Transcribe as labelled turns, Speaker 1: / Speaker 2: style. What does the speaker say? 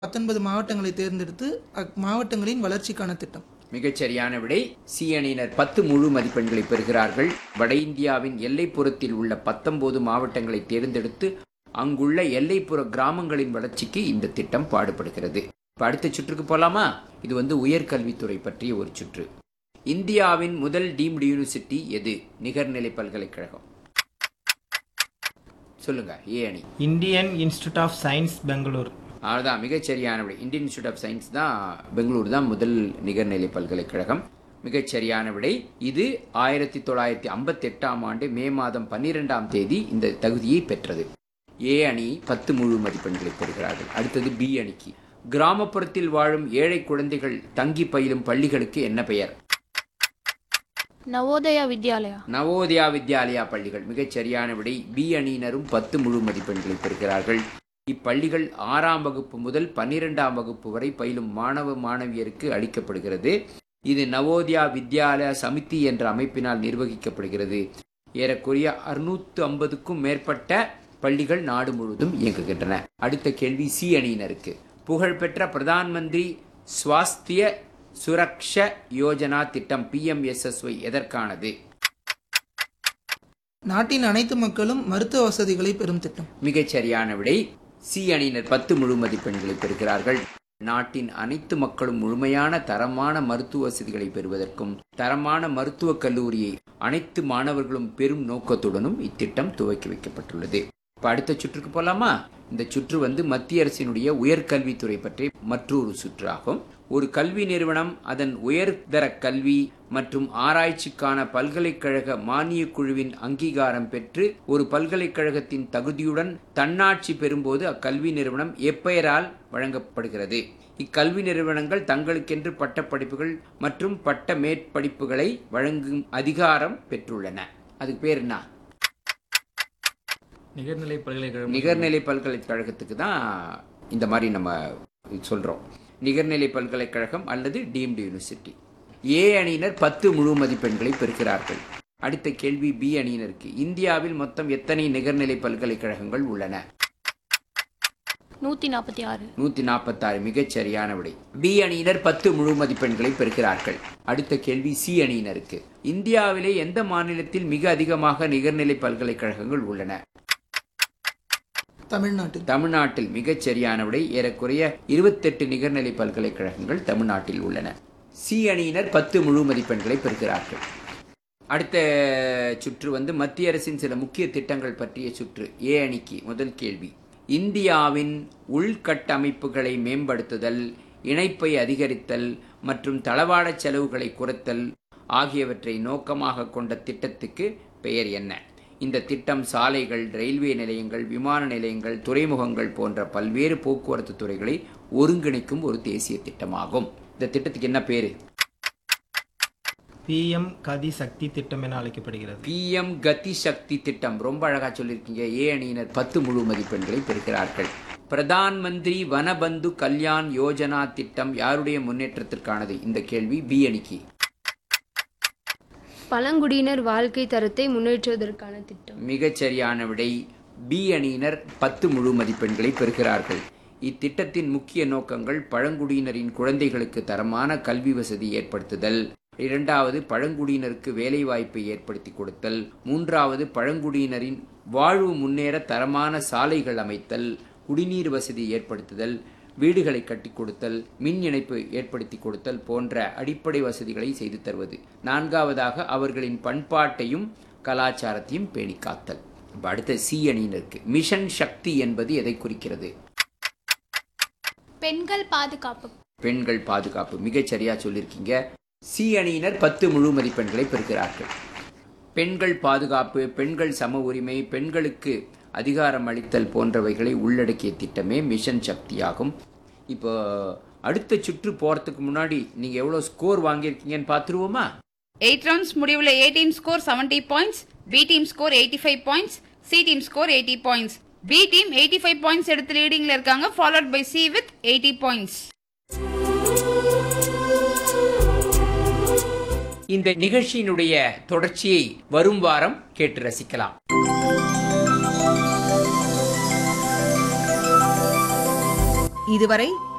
Speaker 1: பத்தொன்பது மாவட்டங்களை தேர்ந்தெடுத்து அம்மாவட்டங்களின் வளர்ச்சிக்கான திட்டம்
Speaker 2: மிகச்சரியான விடை சி அணியினர் பத்து முழு மதிப்பெண்களை பெறுகிறார்கள் வட இந்தியாவின் எல்லைப்புறத்தில் உள்ள பத்தொன்பது மாவட்டங்களை தேர்ந்தெடுத்து அங்குள்ள எல்லைப்புற கிராமங்களின் வளர்ச்சிக்கு இந்த திட்டம் பாடுபடுகிறது இப்ப அடுத்த சுற்றுக்கு போலாமா இது வந்து உயர்கல்வித்துறை பற்றிய ஒரு சுற்று இந்தியாவின் முதல் டீம்டு யூனிவர்சிட்டி எது நிகர்நிலை பல்கலைக்கழகம் சொல்லுங்க ஏ அணி
Speaker 3: Indian Institute of Science Bangalore
Speaker 2: அவ்வளோதான் மிகச்சரியான விடை இந்தியன் இன்ஸ்டியூட் ஆஃப் சயின்ஸ் தான் பெங்களூர் தான் முதல் நிகர்நிலை பல்கலைக்கழகம் மிகச்சரியான விடை இது ஆயிரத்தி தொள்ளாயிரத்தி ஐம்பத்தி எட்டாம் ஆண்டு மே மாதம் பன்னிரெண்டாம் தேதி இந்த தகுதியை பெற்றது ஏ அணி பத்து முழு மதிப்பெண்களை பெறுகிறார்கள் அடுத்தது பி அணிக்கு கிராமப்புறத்தில் வாழும் ஏழை குழந்தைகள் தங்கி பயிலும் பள்ளிகளுக்கு என்ன பெயர்
Speaker 4: நவோதயா வித்யாலயா
Speaker 2: நவோதயா வித்யாலயா பள்ளிகள் மிகச் சரியான விடை பி அணியினரும் பத்து முழு மதிப்பெண்களை பெறுகிறார்கள் இப்பள்ளிகள் ஆறாம் வகுப்பு முதல் பன்னிரெண்டாம் வகுப்பு வரை பயிலும் மாணவ மாணவியருக்கு அளிக்கப்படுகிறது இது நவோதயா வித்யாலயா சமிதி என்ற அமைப்பினால் நிர்வகிக்கப்படுகிறது ஏறக்குறைய அறுநூத்து ஐம்பதுக்கும் மேற்பட்ட பள்ளிகள் நாடு முழுவதும் இயங்குகின்றன அடுத்த கேள்வி சி அணியினருக்கு புகழ்பெற்ற பிரதான் மந்திரி ஸ்வாஸ்திய சுரக்ஷ யோஜனா திட்டம் பிஎம்எஸ்எஸ்ஒய் எதற்கானது
Speaker 1: நாட்டின் அனைத்து மக்களும் மருத்துவ வசதிகளை பெறும் திட்டம்
Speaker 2: மிகச் சரியான விடை சி அணியினர் பத்து முழு மதிப்பெண்களை பெறுகிறார்கள் நாட்டின் அனைத்து மக்களும் முழுமையான தரமான மருத்துவ வசதிகளை பெறுவதற்கும் தரமான மருத்துவக் கல்லூரியை அனைத்து மாணவர்களும் பெரும் நோக்கத்துடனும் இத்திட்டம் துவக்கி வைக்கப்பட்டுள்ளது இப்ப அடுத்த சுற்றுக்கு போலாமா இந்த சுற்று வந்து மத்திய அரசினுடைய உயர்கல்வித்துறை பற்றி மற்றொரு சுற்றாகும் ஒரு கல்வி நிறுவனம் அதன் உயர்தர கல்வி மற்றும் ஆராய்ச்சிக்கான பல்கலைக்கழக மானியக் குழுவின் அங்கீகாரம் பெற்று ஒரு பல்கலைக்கழகத்தின் தகுதியுடன் தன்னாட்சி பெறும்போது அக்கல்வி நிறுவனம் எப்பெயரால் வழங்கப்படுகிறது இக்கல்வி நிறுவனங்கள் தங்களுக்கென்று பட்டப்படிப்புகள் மற்றும் பட்ட மேற்படிப்புகளை வழங்கும் அதிகாரம் பெற்றுள்ளன அதுக்கு பேர் என்ன
Speaker 3: நிகர்நிலை பல்கலைக்கழகம்
Speaker 2: நிகர்நிலை பல்கலைக்கழகத்துக்கு தான் இந்த மாதிரி நம்ம சொல்றோம் நிகர்நிலை பல்கலைக்கழகம் அல்லது டீம்டு யூனிவர்சிட்டி ஏ அணியினர் பத்து முழு மதிப்பெண்களை பெறுகிறார்கள் அடுத்த கேள்வி பி அணியினருக்கு இந்தியாவில் மொத்தம் எத்தனை நிகர்நிலை பல்கலைக்கழகங்கள் உள்ளன
Speaker 4: நூத்தி நாற்பத்தி ஆறு
Speaker 2: நூத்தி நாற்பத்தாறு மிகச் சரியான விடை பி அணியினர் பத்து முழு மதிப்பெண்களை பெறுகிறார்கள் அடுத்த கேள்வி சி அணியினருக்கு இந்தியாவிலே எந்த மாநிலத்தில் மிக அதிகமாக நிகர்நிலை பல்கலைக்கழகங்கள் உள்ளன
Speaker 1: தமிழ்நாட்டில்
Speaker 2: தமிழ்நாட்டில் மிகச் சரியான விடை ஏறக்குறைய இருபத்தெட்டு நிகர்நிலை பல்கலைக்கழகங்கள் தமிழ்நாட்டில் உள்ளன சி அணியினர் பத்து முழு மதிப்பெண்களை பெறுகிறார்கள் அடுத்த சுற்று வந்து மத்திய அரசின் சில முக்கிய திட்டங்கள் பற்றிய சுற்று ஏ அணிக்கு முதல் கேள்வி இந்தியாவின் உள்கட்டமைப்புகளை மேம்படுத்துதல் இணைப்பை அதிகரித்தல் மற்றும் தளவாட செலவுகளை குறைத்தல் ஆகியவற்றை நோக்கமாக கொண்ட திட்டத்துக்கு பெயர் என்ன இந்த திட்டம் சாலைகள் ரயில்வே நிலையங்கள் விமான நிலையங்கள் துறைமுகங்கள் போன்ற பல்வேறு போக்குவரத்து துறைகளை ஒருங்கிணைக்கும் ஒரு தேசிய திட்டமாகும் இந்த திட்டத்துக்கு என்ன பேரு
Speaker 3: பிஎம் கதி சக்தி திட்டம் என அழைக்கப்படுகிறது
Speaker 2: பிஎம் கதி சக்தி திட்டம் ரொம்ப அழகா சொல்லியிருக்கீங்க ஏ அணியினர் பத்து முழு மதிப்பெண்களை பெறுகிறார்கள் பிரதான் மந்திரி வனபந்து கல்யாண் யோஜனா திட்டம் யாருடைய முன்னேற்றத்திற்கானது இந்த கேள்வி பி அணிக்கு
Speaker 5: பழங்குடியினர் வாழ்க்கை தரத்தை முன்னேற்றுவதற்கான திட்டம்
Speaker 2: மிகச் சரியான விடை பி அணியினர் பத்து முழு மதிப்பெண்களை பெறுகிறார்கள் இத்திட்டத்தின் முக்கிய நோக்கங்கள் பழங்குடியினரின் குழந்தைகளுக்கு தரமான கல்வி வசதி ஏற்படுத்துதல் இரண்டாவது பழங்குடியினருக்கு வேலைவாய்ப்பை ஏற்படுத்தி கொடுத்தல் மூன்றாவது பழங்குடியினரின் வாழ்வு முன்னேற தரமான சாலைகள் அமைத்தல் குடிநீர் வசதி ஏற்படுத்துதல் வீடுகளை கட்டிக் கொடுத்தல் மின் இணைப்பு ஏற்படுத்தி கொடுத்தல் போன்ற அடிப்படை வசதிகளை செய்து தருவது நான்காவதாக அவர்களின் பண்பாட்டையும் கலாச்சாரத்தையும் பேணி காத்தல் இப்ப அடுத்த சி அணியினருக்கு மிஷன் சக்தி என்பது எதை குறிக்கிறது
Speaker 4: பெண்கள் பாதுகாப்பு
Speaker 2: பெண்கள் பாதுகாப்பு மிகச் சரியா சொல்லியிருக்கீங்க சி அணியினர் பத்து முழு மதிப்பெண்களை பெறுகிறார்கள் பெண்கள் பாதுகாப்பு பெண்கள் சம உரிமை பெண்களுக்கு அதிகாரம் அளித்தல் போன்றவைகளை உள்ளடக்கிய திட்டமே மிஷன் சக்தியாகும் இப்போ அடுத்த சுற்று போறதுக்கு முன்னாடி நீங்க எவ்வளவு ஸ்கோர் வாங்கியிருக்கீங்கன்னு பார்த்துருவோமா
Speaker 6: எயிட் ரவுண்ட்ஸ் முடிவில் A team score seventy points B team score eighty five points C team score eighty points B team eighty five points எடுத்து லீடிங்ல இருக்காங்க followed by C with eighty points
Speaker 2: இந்த நிகழ்ச்சியினுடைய தொடர்ச்சியை வரும் வாரம் கேட்டு ரசிக்கலாம்
Speaker 7: இதுவரை